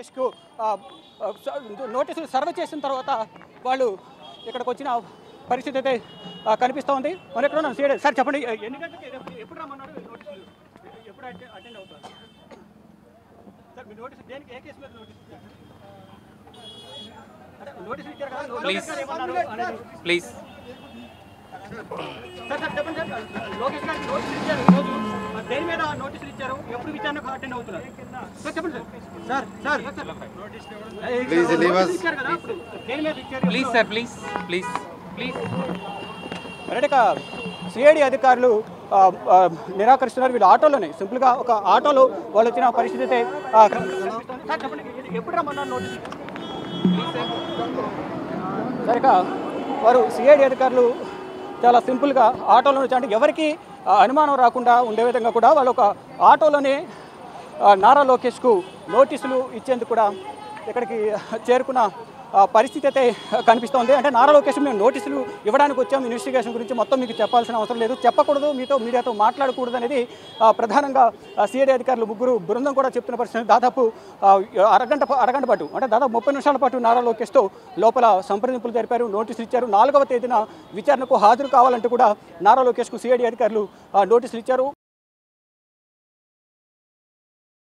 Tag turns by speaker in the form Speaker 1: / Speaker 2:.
Speaker 1: లోకేష్కు ఆ, ఆ, స- నోటీసులు సర్వ్ చేసిన తర్వాత వాళ్ళు ఇక్కడికి వచ్చిన పరిస్థితి అయితే ఆ, కనిపిస్తూ ఉంది మరి ఎక్కడ ఉన్నాను సీడే సార్ చెప్పండి ఎన్ని గంటలకి ఎప్పుడు- ఎప్పుడు రమ్మన్నారు నోటీసులు ఎప్పుడు అటెండ్ అటెండ్ అవుతారు సార్ మీ నోటీస్ దేనికి ఏ కేసు మీద నోటీస్ ఇచ్చారు అదే, నోటీసులు ఇచ్చారు కదా లోకేష్ గారు ఏమన్నారు అనేది
Speaker 2: ప్లీజ్
Speaker 1: సార్ సార్ చెప్పండి సార్ లోకేష్ గారికి నోటీసులు ఇచ్చారు ఈరోజు మరి దేని మీద నోటీసులు ఇచ్చారు ఎప్పుడు విచారణకు అటెండ్ అవుతున్నారు సార్ చెప్పండి sir sir sir
Speaker 3: Please leave us.
Speaker 1: నోటీసులు ఇచ్చారు కదా అప్పుడు దేని మీద ఇచ్చారు
Speaker 2: please sir please please please
Speaker 1: అంటే ఇక సిఐడి అధికారులు ఆ, ఆ, నిరాకరిస్తున్నారు వీళ్ళు ఆటోలోనే సింపుల్గా ఒక ఆటోలో వాళ్ళు వచ్చిన పరిస్థితి అయితే ఆ, కనిపిస్తోంది. సార్ చెప్పండి ఎప్పుడు రమ్మన్నారు నోటీస్ సరే ఇక వారు సిఐడి అధికారులు చాలా సింపుల్గా ఆటోలో నుంచి అంటే ఎవరికి ఆ, అనుమానం రాకుండా ఉండే విధంగా కూడా వాళ్ళు ఒక ఆటోలోనే ఆ, నారా లోకేష్కు నోటీసులు ఇచ్చేందుకు కూడా ఇక్కడికి చేరుకున్న ఆ, పరిస్థితి అయితే కనిపిస్తోంది అంటే నారా లోకేష్ మేము నోటీసులు ఇవ్వడానికి వచ్చాము ఇన్వెస్టిగేషన్ గురించి మొత్తం మీకు చెప్పాల్సిన అవసరం లేదు చెప్పకూడదు మీతో మీడియాతో మాట్లాడకూడదు అనేది ఆ, ప్రధానంగా సిఐడి అధికారులు ముగ్గురు బృందం కూడా చెప్తున్న పరిస్థితి దాదాపు ఆ, అరగంట పా- అరగంట పాటు అంటే దాదాపు ముప్పై నిమిషాల పాటు నారా లోకేష్తో లోపల సంప్రదింపులు జరిపారు నోటీసులు ఇచ్చారు నాలుగవ తేదీన విచారణకు హాజరు కావాలంటూ కూడా నారా లోకేష్కు సిఐడి అధికారులు ఆ, నోటీసులు ఇచ్చారు